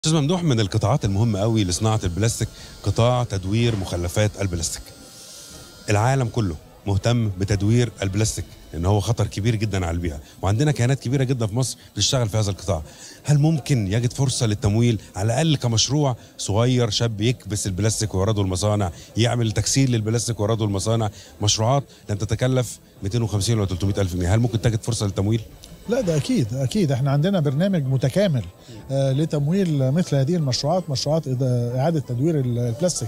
استاذ ممدوح من القطاعات المهمه قوي لصناعه البلاستيك قطاع تدوير مخلفات البلاستيك العالم كله مهتم بتدوير البلاستيك لان هو خطر كبير جدا على البيئه وعندنا كيانات كبيره جدا في مصر بتشتغل في هذا القطاع هل ممكن يجد فرصه للتمويل على الاقل كمشروع صغير شاب يكبس البلاستيك ويورده المصانع يعمل تكسير للبلاستيك ويورده المصانع مشروعات لن تتكلف 250 ولا 300 الف جنيه هل ممكن تجد فرصه للتمويل لا ده اكيد اكيد احنا عندنا برنامج متكامل آه لتمويل مثل هذه المشروعات مشروعات إذا- اعاده تدوير ال- البلاستيك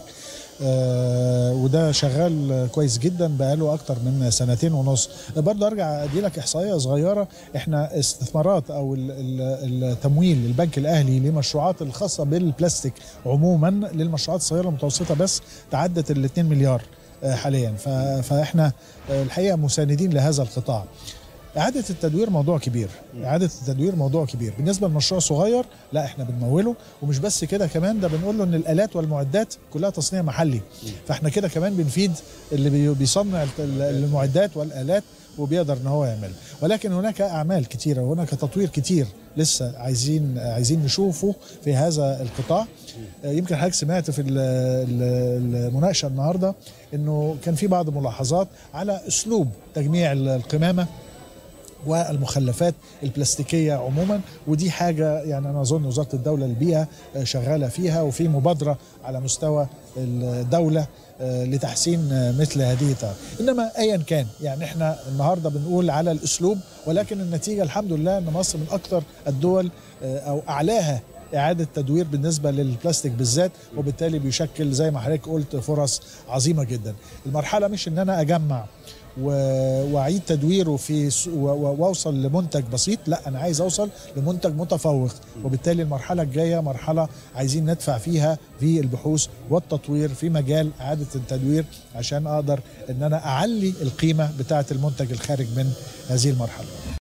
آه وده شغال كويس جدا بقاله اكتر من سنتين ونص برضه ارجع ادي لك احصائيه صغيره احنا استثمارات او ال- ال- التمويل البنك الاهلي لمشروعات الخاصه بالبلاستيك عموما للمشروعات الصغيره والمتوسطه بس تعدت ال 2 مليار آه، حاليا ف- فاحنا آه، الحقيقه مساندين لهذا القطاع إعادة التدوير موضوع كبير إعادة التدوير موضوع كبير بالنسبة لمشروع صغير لا إحنا بنموله ومش بس كده كمان ده بنقول له إن الآلات والمعدات كلها تصنيع محلي فإحنا كده كمان بنفيد اللي بي- بيصنع الت- ال- المعدات والآلات وبيقدر ان هو يعملها ولكن هناك اعمال كتيره وهناك تطوير كتير لسه عايزين عايزين نشوفه في هذا القطاع آه، يمكن حضرتك سمعت في ال- ال- المناقشه النهارده انه كان في بعض ملاحظات على اسلوب تجميع ال- القمامه والمخلفات البلاستيكيه عموما ودي حاجه يعني انا اظن وزاره الدوله للبيئه آه، شغاله فيها وفي مبادره على مستوى الدوله آه، لتحسين آه، مثل هذه التعب. انما ايا كان يعني احنا النهارده بنقول على الاسلوب ولكن النتيجه الحمد لله ان مصر من اكثر الدول آه، او اعلاها إعادة تدوير بالنسبة للبلاستيك بالذات وبالتالي بيشكل زي ما حضرتك قلت فرص عظيمة جدا المرحلة مش إن أنا أجمع و- واعيد تدويره في س- و- و- واوصل لمنتج بسيط لا انا عايز اوصل لمنتج متفوق وبالتالي المرحله الجايه مرحله عايزين ندفع فيها في البحوث والتطوير في مجال اعاده التدوير عشان اقدر ان انا اعلي القيمه بتاعه المنتج الخارج من هذه المرحله